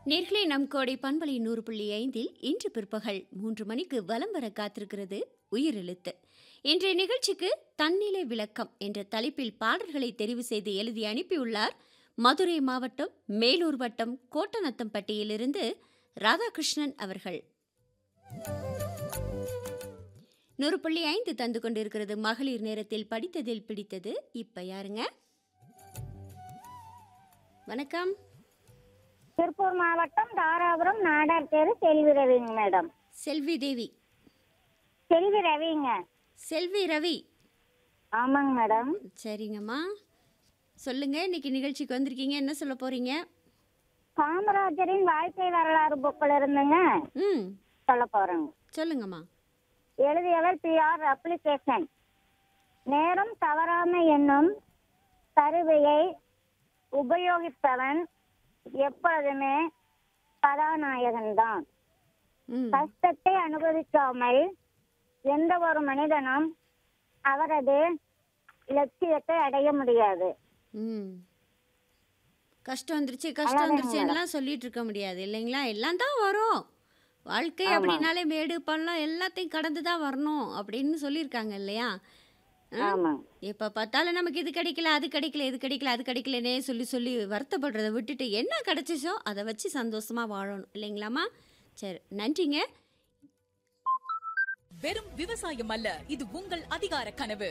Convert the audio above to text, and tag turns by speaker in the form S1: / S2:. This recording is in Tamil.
S1: நேர்களே நம் கோடை பண்பலை நூறு புள்ளி ஐந்தில் இன்று பிற்பகல் மூன்று மணிக்கு வலம் வர காத்திருக்கிறது உயிரெழுத்து இன்றைய நிகழ்ச்சிக்கு தன்னிலை விளக்கம் என்ற தலைப்பில் பாடல்களை தெரிவு செய்து எழுதி அனுப்பியுள்ளார் மதுரை மாவட்டம் மேலூர் வட்டம் கோட்டநத்தம்பட்டியிலிருந்து ராதாகிருஷ்ணன் அவர்கள் நூறு புள்ளி ஐந்து தந்து கொண்டிருக்கிறது மகளிர் நேரத்தில் படித்ததில் பிடித்தது இப்ப யாருங்க வணக்கம்
S2: திருப்பூர் மாவட்டம் தாராபுரம் நாடார் தெரு செல்வி ரவிங்க மேடம்
S1: செல்வி தேவி
S2: செல்வி ரவிங்க
S1: செல்வி ரவி
S2: ஆமாங்க மேடம்
S1: சரிங்கம்மா சொல்லுங்க இன்னைக்கு நிகழ்ச்சிக்கு வந்திருக்கீங்க என்ன சொல்ல போறீங்க
S2: காமராஜரின் வாழ்க்கை வரலாறு புக்கில் இருந்துங்க
S1: ம்
S2: சொல்ல போறேங்க
S1: சொல்லுங்கம்மா
S2: எழுதியவர் பி ஆர் அப்ளிகேஷன் நேரம் தவறாமை என்னும் கருவியை உபயோகிப்பவன் எப்பொழுதுமே கதாநாயகன்தான்
S1: ம்
S2: கஷ்டத்தை அனுபவிக்காமல் எந்த ஒரு மனிதனும் அவரது லட்சியத்தை அடைய முடியாது
S1: ம் கஷ்டம் வந்துருச்சு கஷ்டம் வந்துருச்சுலாம் சொல்லிட்டு இருக்க முடியாது இல்லைங்களா எல்லாம் தான் வரும் வாழ்க்கை அப்படின்னாலே மேடு பள்ளம் எல்லாத்தையும் கடந்து தான் வரணும் அப்படின்னு சொல்லியிருக்காங்க இல்லையா
S2: ஆமா
S1: எப்போ பார்த்தாலும் நமக்கு இது கிடைக்கல அது கிடைக்கல இது கிடைக்கல அது கிடைக்கலனே சொல்லி சொல்லி வருத்தப்படுறதை விட்டுட்டு என்ன கிடைச்சிச்சோ அதை வச்சு சந்தோஷமா வாழணும் இல்லைங்களாம்மா சரி நன்றிங்க
S3: வெறும் விவசாயம் அல்ல இது உங்கள் அதிகார கனவு